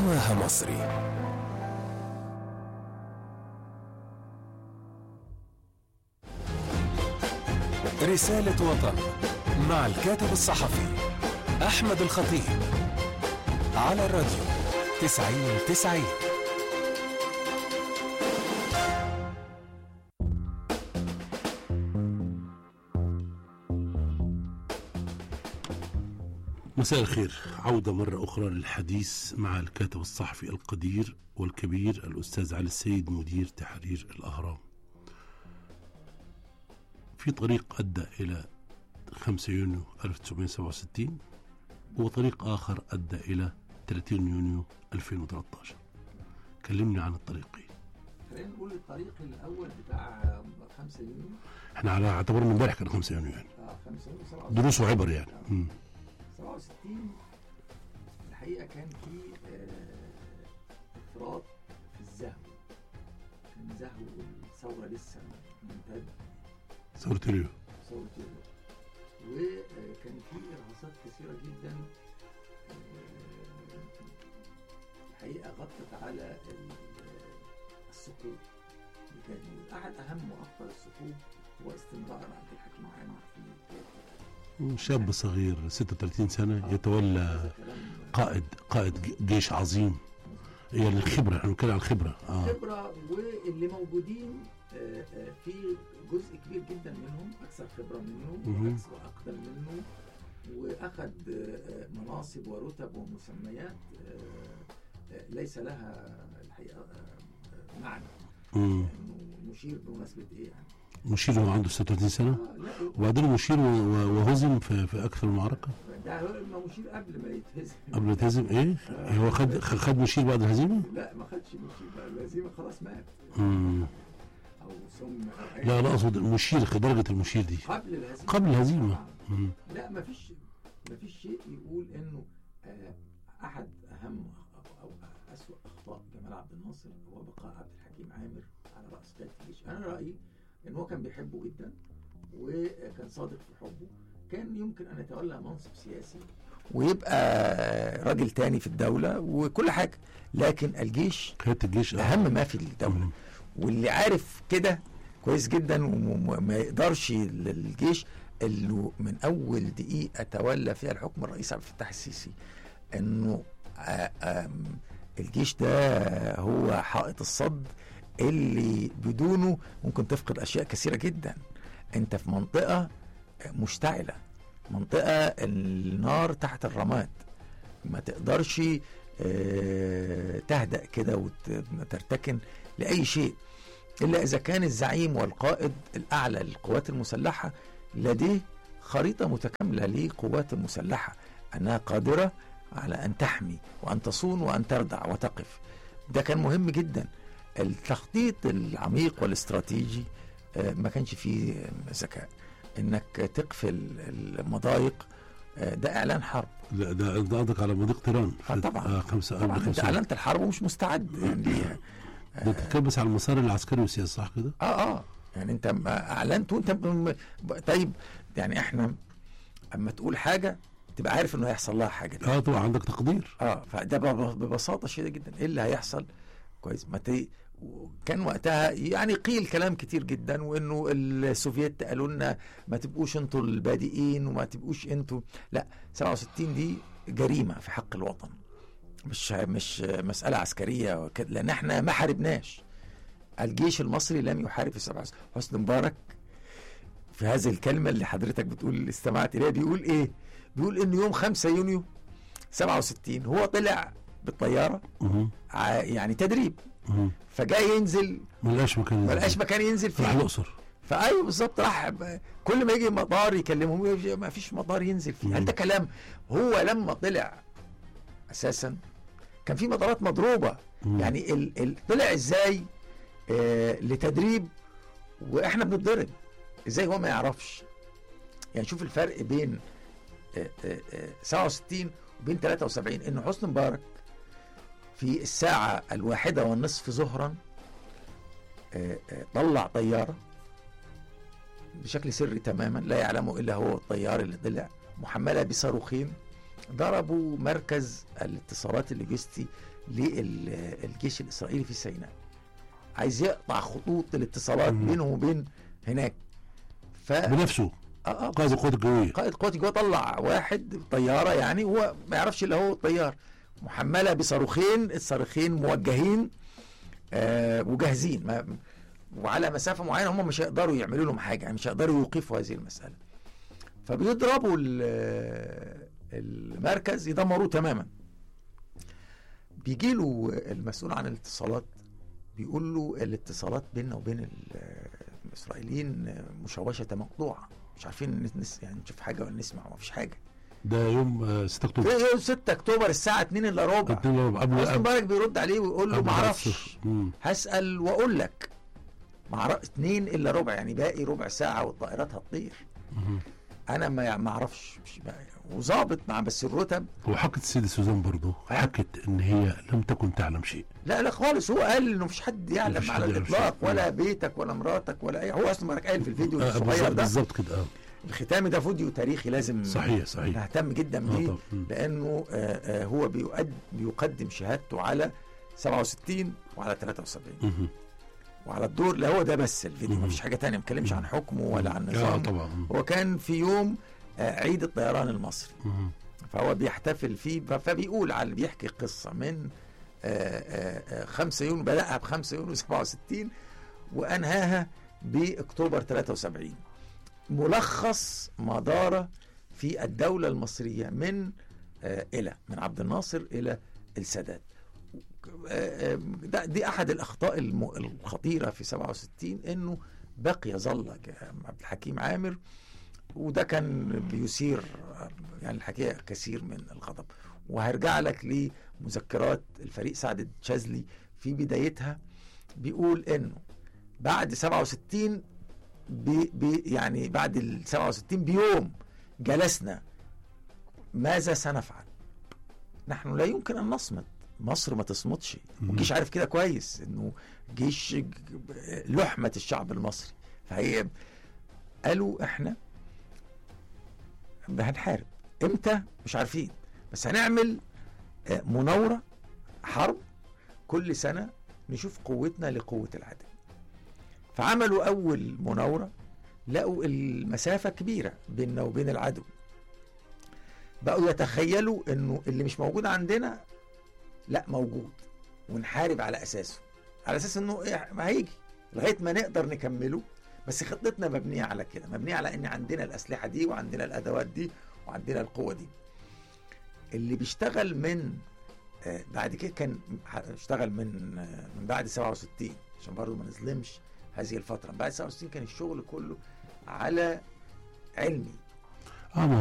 هواها مصري رسالة وطن مع الكاتب الصحفي أحمد الخطيب على الراديو تسعين تسعين مساء الخير عودة مرة أخرى للحديث مع الكاتب الصحفي القدير والكبير الأستاذ علي السيد مدير تحرير الأهرام في طريق أدى إلى 5 يونيو 1967 وطريق آخر أدى إلى 30 يونيو 2013 كلمني عن الطريقين خلينا نقول الطريق الاول بتاع 5 يونيو احنا على اعتبرنا امبارح كان 5 يونيو يعني اه 5 يونيو 67 دروس وعبر يعني مم. 67 الحقيقه كان في آه، افراط في الزهو كان زهو الثوره لسه ممتد ثورة اليوم ثوره يوليو وكان في ارهاصات كثيره جدا آه، الحقيقه غطت على ال- السقوط كان احد اهم واخطر السقوط هو استمرار عبد الحكيم عامر في قيادة شاب صغير 36 سنة يتولى هذا كلام قائد قائد ج- جيش عظيم هي الخبرة احنا بنتكلم عن الخبرة اه خبرة واللي موجودين آه، آه، في جزء كبير جدا منهم أكثر خبرة منه مهم. وأكثر أقدم منه وأخذ آه، آه، مناصب ورتب ومسميات آه، آه، ليس لها الحقيقة آه، آه، معنى مم. إنه مشير بمناسبة إيه يعني مشير هو عنده 36 سنة آه، لا وبعدين مشير و- و- وهزم في, في أكثر من معركة ده هو مشير قبل ما يتهزم قبل ما يتهزم ايه هو خد خد مشير بعد الهزيمة لا ما خدش مشير بقى الهزيمة خلاص مات مم. أو سم أو أي لا لا أقصد المشير درجة المشير دي قبل الهزيمة قبل الهزيمة آه. مم. لا ما فيش ما فيش شيء يقول انه آه، احد اهم أو- او اسوأ اخطاء جمال عبد الناصر هو بقاء عبد الحكيم عامر على راس قياده الجيش انا رايي ان هو كان بيحبه جدا وكان صادق في حبه كان يمكن ان يتولى منصب سياسي ويبقى راجل تاني في الدوله وكل حاجه لكن الجيش قيادة الجيش آه. اهم ما في الدوله مم. واللي عارف كده كويس جدا وما يقدرش الجيش اللي من اول دقيقه تولى فيها الحكم الرئيس عبد الفتاح السيسي انه آه، آم، الجيش ده هو حائط الصد اللي بدونه ممكن تفقد اشياء كثيره جدا انت في منطقه مشتعله منطقه النار تحت الرماد ما تقدرش آه، تهدأ كده وترتكن لأي شيء إلا إذا كان الزعيم والقائد الأعلى للقوات المسلحة لديه خريطة متكاملة للقوات المسلحة أنها قادرة على أن تحمي وأن تصون وأن تردع وتقف ده كان مهم جدا التخطيط العميق والاستراتيجي آه، ما كانش فيه ذكاء انك تقفل المضايق آه، ده اعلان حرب لا ده ده قصدك على مضيق تيران آه، طبعا. آه خمسة طبعا قبل انت خمسة اعلنت الحرب ومش مستعد يعني ليها ده تتكبس على المسار العسكري والسياسي صح كده؟ اه اه يعني انت ما اعلنت وانت م- م- طيب يعني احنا اما تقول حاجه تبقى عارف انه هيحصل لها حاجه اه طبعا عندك تقدير اه فده بب- ببساطه شديده جدا ايه اللي هيحصل كويس ما تي كان وقتها يعني قيل كلام كتير جدا وانه السوفييت قالوا لنا ما تبقوش انتوا البادئين وما تبقوش انتوا لا 67 دي جريمه في حق الوطن مش مش مساله عسكريه وكده لان احنا ما حاربناش الجيش المصري لم يحارب في 67 حسني مبارك في هذه الكلمه اللي حضرتك بتقول استمعت اليها بيقول ايه؟ بيقول انه يوم 5 يونيو 67 هو طلع بالطياره مهم. ع- يعني تدريب مهم. فجاي ينزل ما لقاش مكان ما لقاش مكان ينزل راح فيه الاقصر فايوه بالظبط راح ب- كل ما يجي مطار يكلمهم يقول ما فيش مطار ينزل فيه هل ده كلام هو لما طلع اساسا كان في مطارات مضروبه مم. يعني ال ال طلع ازاي آه لتدريب واحنا بنتضرب ازاي هو ما يعرفش يعني شوف الفرق بين آه آه آه 67 وبين 73 ان حسني مبارك في الساعة الواحدة والنصف ظهرا آه، آه، طلع طيارة بشكل سري تماما لا يعلمه إلا هو الطيار اللي طلع محملة بصاروخين ضربوا مركز الاتصالات اللوجستي للجيش الاسرائيلي في سيناء عايز يقطع خطوط الاتصالات مم. بينه وبين هناك ف بنفسه آه، آه، قائد القوات الجويه قائد قوات الجو طلع واحد طياره يعني هو ما يعرفش الا هو طيار محمله بصاروخين الصاروخين موجهين آه وجاهزين ما وعلى مسافه معينه هم مش هيقدروا يعملوا لهم حاجه يعني مش هيقدروا يوقفوا هذه المساله فبيضربوا ال- المركز يدمروه تماما بيجي له المسؤول عن الاتصالات بيقول له الاتصالات بيننا وبين ال- الاسرائيليين مشوشه مقطوعه مش عارفين نس يعني نشوف حاجه ولا نسمع ما فيش حاجه ده يوم آه، 6 في اكتوبر يوم 6 اكتوبر الساعه 2 الا ربع اتنين وربع. قبل حسني قبل مبارك بيرد عليه ويقول له قبل ما بعد اعرفش الصفر. مم. هسال واقول لك ما اعرف 2 الا ربع يعني باقي ربع ساعه والطائرات هتطير مم. انا ما ما اعرفش مش بقى- وظابط مع بس الرتب وحكت السيدة سوزان برضه حكت ان هي لم تكن تعلم شيء لا لا خالص هو قال انه مفيش حد يعلم مفيش على حد يعرف الاطلاق شيء. ولا بيتك ولا مراتك ولا اي هو اصلا مبارك قال في الفيديو آه، الصغير بالظبط- ده بالظبط كده اه الختامي ده فيديو تاريخي لازم صحيح صحيح نهتم جدا آه، بيه طبعاً. مم. لانه آه، آه، هو بيقد بيقدم شهادته على 67 وعلى 73 مم. وعلى الدور لا هو ده بس الفيديو مم. مفيش حاجه تانية ما بيتكلمش عن حكمه ولا عن اه نظامه طبعا مم. هو كان في يوم آه، عيد الطيران المصري مم. فهو بيحتفل فيه ف- فبيقول على بيحكي قصه من 5 يونيو بدأها ب 5 يونيو 67 وأنهاها بأكتوبر 73 ملخص ما دار في الدولة المصرية من آه، إلى من عبد الناصر إلى السادات آه، آه، ده دي أحد الأخطاء الم- الخطيرة في 67 إنه بقي ظل عبد الحكيم عامر وده كان بيثير آه، يعني الحقيقة كثير من الغضب وهرجع لك لمذكرات الفريق سعد الشاذلي في بدايتها بيقول انه بعد 67 بي بي يعني بعد ال 67 بيوم جلسنا ماذا سنفعل؟ نحن لا يمكن ان نصمت مصر ما تصمتش والجيش عارف كده كويس انه جيش ج- لحمه الشعب المصري فهي قالوا احنا هنحارب امتى مش عارفين بس هنعمل آه، مناوره حرب كل سنه نشوف قوتنا لقوه العدو فعملوا اول مناوره لقوا المسافه كبيره بيننا وبين العدو بقوا يتخيلوا انه اللي مش موجود عندنا لا موجود ونحارب على اساسه على اساس انه إيه ما هيجي لغايه ما نقدر نكمله بس خطتنا مبنيه على كده مبنيه على ان عندنا الاسلحه دي وعندنا الادوات دي وعندنا القوه دي اللي بيشتغل من آه، بعد كده كان اشتغل من آه، من بعد 67 عشان برضه ما نظلمش هذه الفتره بعد 67 كان الشغل كله على علمي اه ما